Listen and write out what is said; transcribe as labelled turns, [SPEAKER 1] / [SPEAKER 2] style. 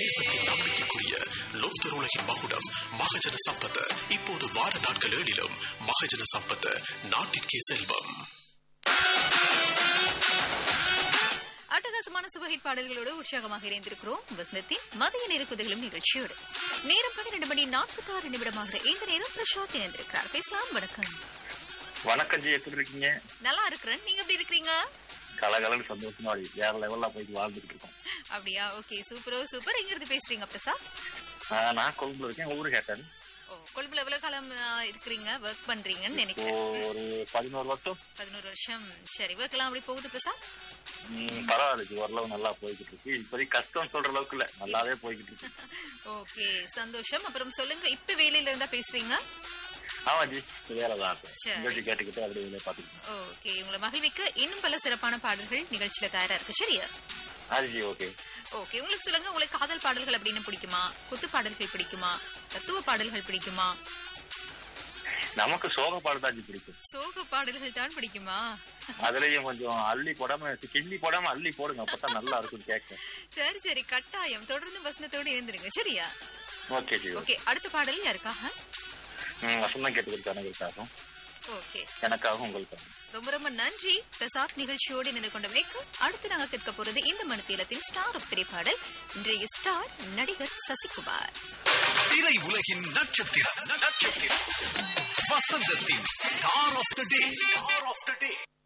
[SPEAKER 1] தேசத்தின் நம்பிக்கைக்குரிய லோக்தர் உலகின் மகுடம் மகஜன சம்பத் இப்போது வார நாட்கள் ஏழிலும் மகஜன சம்பத் நாட்டிற்கே செல்வம்
[SPEAKER 2] அட்டகாசமான சுபஹிட் பாடல்களோடு உற்சாகமாக இணைந்திருக்கிறோம் வசந்தத்தின் மதிய நெருக்குதலும் நிகழ்ச்சியோடு நேரம் பன்னிரண்டு மணி நாற்பத்தி ஆறு நிமிடமாக இந்த நேரம் பிரசாத் இணைந்திருக்கிறார் பேசலாம் வணக்கம்
[SPEAKER 3] வணக்கம் ஜி எப்படி இருக்கீங்க
[SPEAKER 2] நல்லா இருக்கிறேன் நீங்க எப்படி இருக்கிறீங்க
[SPEAKER 3] கலகலன்னு சந்தோஷமா அப்படி வேற லெவல்ல போயிட்டு வாழ்ந்துட்டு இருக்கோம்
[SPEAKER 2] அப்படியா ஓகே சூப்பரோ சூப்பர் எங்க இருந்து பேசுறீங்க பிரசாத்
[SPEAKER 3] ஆஹ் நான் கொழும்புல இருக்கேன் ஊரு கேட்டேன்
[SPEAKER 2] ஓ கொழும்புல எவ்வளவு காலம் ஆ, இருக்கிறீங்க ஒர்க் பண்றீங்கன்னு நினைக்கிறேன்
[SPEAKER 3] ஒரு பதினோரு வருஷம்
[SPEAKER 2] பதினோரு வருஷம் சரி ஒர்க் எல்லாம் அப்படி போகுது பிரசாத்
[SPEAKER 3] ம், பரவாயில்ல ஜி ஓரளவு நல்லா போய்கிட்டு இருக்கு இப்போதைக்கு கஷ்டம் சொல்ற அளவுக்கு இல்ல நல்லாவே போய்கிட்டு இருக்கு
[SPEAKER 2] ஓகே சந்தோஷம் அப்புறம் சொல்லுங்க இப்ப வேலையில இருந்தா பேசுறீங்க
[SPEAKER 3] ஆமா ஜி வேலை தான்
[SPEAKER 2] சரி.
[SPEAKER 3] நிகழ்ச்சி கேட்டுக்கிட்டு அப்படியே வேலையை பார்த்துக்கிட்டேன்
[SPEAKER 2] ஓகே உங்களை மகிழ்விக்க இன்னும் பல சிறப்பான பாடல்கள் நிகழ்ச்சியில தயாரா இருக்கு சரியா
[SPEAKER 3] அது ஜி ஓகே
[SPEAKER 2] ஓகே உங்களுக்கு சொல்லுங்க உங்களுக்கு காதல் பாடல்கள் அப்படின்னு பிடிக்குமா குத்து பாடல்கள் பிடிக்குமா தத்துவ பாடல்கள் பிடிக்குமா
[SPEAKER 3] நமக்கு சோக பாடு தான் ஜி பிடிக்கும்
[SPEAKER 2] சோக பாடல்கள் தான் பிடிக்குமா
[SPEAKER 3] அதுலயும் கொஞ்சம் அள்ளி போடாம கிள்ளி போடாம அள்ளி போடுங்க அப்பதான் நல்லா இருக்கும் கேட்க
[SPEAKER 2] சரி சரி கட்டாயம் தொடர்ந்து வசனத்தோடு இருந்துருங்க சரியா
[SPEAKER 3] ஓகே ஜி
[SPEAKER 2] ஓகே அடுத்த பாடல் யாருக்காக
[SPEAKER 3] ம், வசந்தம் கேட்டுக்கிட்டு அனைவருக்காகவும்
[SPEAKER 2] ஓகே
[SPEAKER 3] எனக்காகவும் உங்களுக்காகவும்
[SPEAKER 2] ரொம்ப ரொம்ப நன்றி பிரசாத் நிகழ்ச்சியோடு இணைந்து கொண்டமைக்கு அடுத்து நாங்க கேட்க போறது இந்த மணித்தீலத்தின் ஸ்டார் ஆஃப் திரைப்பாடல் இன்றைய ஸ்டார் நடிகர் சசிகுமார்
[SPEAKER 1] திரை உலகின் நட்சத்திரம் நட்சத்திரம் வசந்தத்தின் star of the day star of the day